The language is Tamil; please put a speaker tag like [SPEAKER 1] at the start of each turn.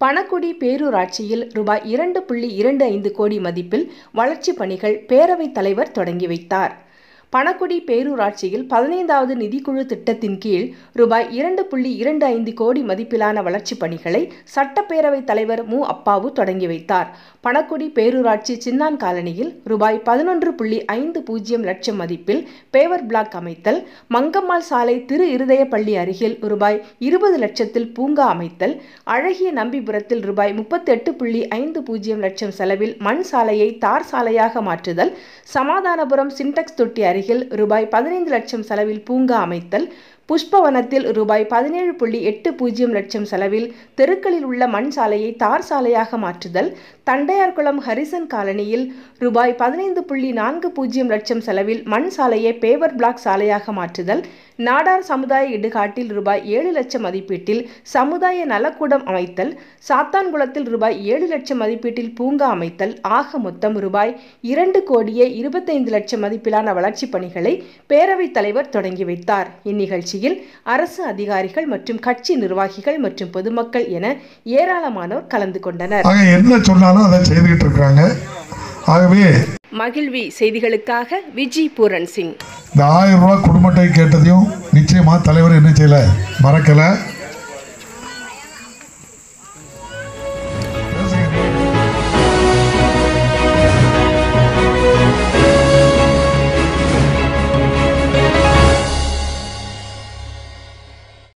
[SPEAKER 1] பணக்குடி பேரூராட்சியில் ரூபாய் இரண்டு புள்ளி இரண்டு ஐந்து கோடி மதிப்பில் வளர்ச்சிப் பணிகள் பேரவைத் தலைவர் தொடங்கி வைத்தார் பணக்குடி பேரூராட்சியில் பதினைந்தாவது நிதிக்குழு திட்டத்தின் கீழ் ரூபாய் இரண்டு புள்ளி இரண்டு ஐந்து கோடி மதிப்பிலான வளர்ச்சிப் பணிகளை சட்டப்பேரவைத் தலைவர் மு அப்பாவு தொடங்கி வைத்தார் பணக்குடி பேரூராட்சி சின்னான் காலனியில் ரூபாய் பதினொன்று புள்ளி ஐந்து பூஜ்ஜியம் லட்சம் மதிப்பில் பேவர் பிளாக் அமைத்தல் மங்கம்மாள் சாலை திரு இருதய பள்ளி அருகில் ரூபாய் இருபது லட்சத்தில் பூங்கா அமைத்தல் அழகிய நம்பிபுரத்தில் ரூபாய் முப்பத்தெட்டு புள்ளி ஐந்து பூஜ்ஜியம் லட்சம் செலவில் மண் சாலையை தார் சாலையாக மாற்றுதல் சமாதானபுரம் சின்டெக்ஸ் தொட்டி அருகில் ரூபாய் பதினைந்து லட்சம் செலவில் பூங்கா அமைத்தல் புஷ்பவனத்தில் ரூபாய் பதினேழு புள்ளி எட்டு பூஜ்ஜியம் லட்சம் செலவில் தெருக்களில் உள்ள மண் சாலையை தார் சாலையாக மாற்றுதல் தண்டையார்குளம் ஹரிசன் காலனியில் ரூபாய் பதினைந்து புள்ளி நான்கு பூஜ்ஜியம் லட்சம் செலவில் மண் சாலையை பேவர் பிளாக் சாலையாக மாற்றுதல் நாடார் சமுதாய இடுகாட்டில் ரூபாய் ஏழு லட்சம் மதிப்பீட்டில் சமுதாய நலக்கூடம் அமைத்தல் சாத்தான்குளத்தில் ரூபாய் ஏழு லட்சம் மதிப்பீட்டில் பூங்கா அமைத்தல் ஆக மொத்தம் ரூபாய் இரண்டு கோடியே இருபத்தைந்து லட்சம் மதிப்பிலான வளர்ச்சிப் பணிகளை பேரவைத் தலைவர் தொடங்கி வைத்தார் இந்நிகழ்ச்சியில் அரசு அதிகாரிகள் மற்றும் கட்சி நிர்வாகிகள் மற்றும் பொதுமக்கள் என ஏராளமானோர் கலந்து கொண்டனர்
[SPEAKER 2] ஆக என்ன சொன்னாலும் அதை செய்துக்கிட்டு இருக்கிறாங்க ஆகவே
[SPEAKER 1] மகிழ்வி செய்திகளுக்காக விஜி பூரன் சிங்
[SPEAKER 2] இந்த ஆயிரம் ரூபாய் குடும்ப அட்டை கேட்டதையும் நிச்சயமாக தலைவர் என்ன செய்யலை மறக்கலை